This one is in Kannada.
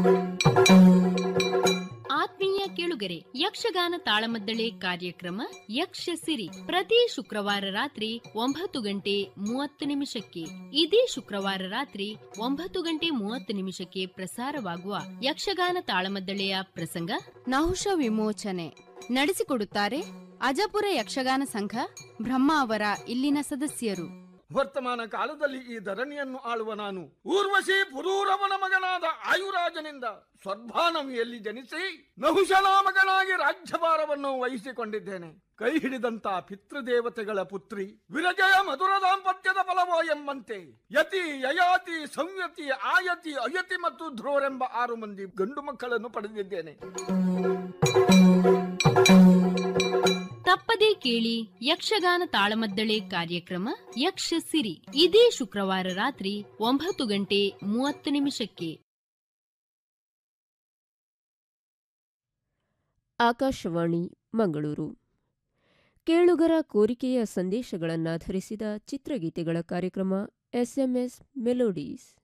ಆತ್ಮೀಯ ಕೇಳುಗರೆ ಯಕ್ಷಗಾನ ತಾಳಮದ್ದಳೆ ಕಾರ್ಯಕ್ರಮ ಯಕ್ಷ ಸಿರಿ ಪ್ರತಿ ಶುಕ್ರವಾರ ರಾತ್ರಿ ಒಂಬತ್ತು ಗಂಟೆ ಮೂವತ್ತು ನಿಮಿಷಕ್ಕೆ ಇದೇ ಶುಕ್ರವಾರ ರಾತ್ರಿ ಒಂಬತ್ತು ಗಂಟೆ ಮೂವತ್ತು ನಿಮಿಷಕ್ಕೆ ಪ್ರಸಾರವಾಗುವ ಯಕ್ಷಗಾನ ತಾಳಮದ್ದಳೆಯ ಪ್ರಸಂಗ ನಹುಷ ವಿಮೋಚನೆ ನಡೆಸಿಕೊಡುತ್ತಾರೆ ಅಜಪುರ ಯಕ್ಷಗಾನ ಸಂಘ ಬ್ರಹ್ಮ ಅವರ ಇಲ್ಲಿನ ಸದಸ್ಯರು ವರ್ತಮಾನ ಕಾಲದಲ್ಲಿ ಈ ಧರಣಿಯನ್ನು ಆಳುವ ನಾನು ಊರ್ವಶಿ ಪುರೂರವನ ಮಗನಾದ ಆಯುರಾಜನಿಂದ ಸ್ವರ್ಭಾನವಿಯಲ್ಲಿ ಜನಿಸಿ ನಹುಶನಾಮಕನಾಗಿ ರಾಜ್ಯಭಾರವನ್ನು ವಹಿಸಿಕೊಂಡಿದ್ದೇನೆ ಕೈ ಹಿಡಿದಂತ ಪಿತೃದೇವತೆಗಳ ಪುತ್ರಿ ವಿರಜಯ ಮಧುರ ದಾಂಪತ್ಯದ ಫಲವೋ ಎಂಬಂತೆ ಯತಿ ಯಯಾತಿ ಸಂಯತಿ ಆಯತಿ ಅಯತಿ ಮತ್ತು ಧ್ರುವರೆಂಬ ಆರು ಮಂದಿ ಗಂಡು ಮಕ್ಕಳನ್ನು ಪಡೆದಿದ್ದೇನೆ ತಪ್ಪದೇ ಕೇಳಿ ಯಕ್ಷಗಾನ ತಾಳಮದ್ದಳೆ ಕಾರ್ಯಕ್ರಮ ಯಕ್ಷ ಸಿರಿ ಇದೇ ಶುಕ್ರವಾರ ರಾತ್ರಿ ಒಂಬತ್ತು ಗಂಟೆ ಮೂವತ್ತು ನಿಮಿಷಕ್ಕೆ ಆಕಾಶವಾಣಿ ಮಂಗಳೂರು ಕೇಳುಗರ ಕೋರಿಕೆಯ ಸಂದೇಶಗಳನ್ನಾಧರಿಸಿದ ಚಿತ್ರಗೀತೆಗಳ ಕಾರ್ಯಕ್ರಮ ಎಸ್ಎಂಎಸ್ ಮೆಲೋಡೀಸ್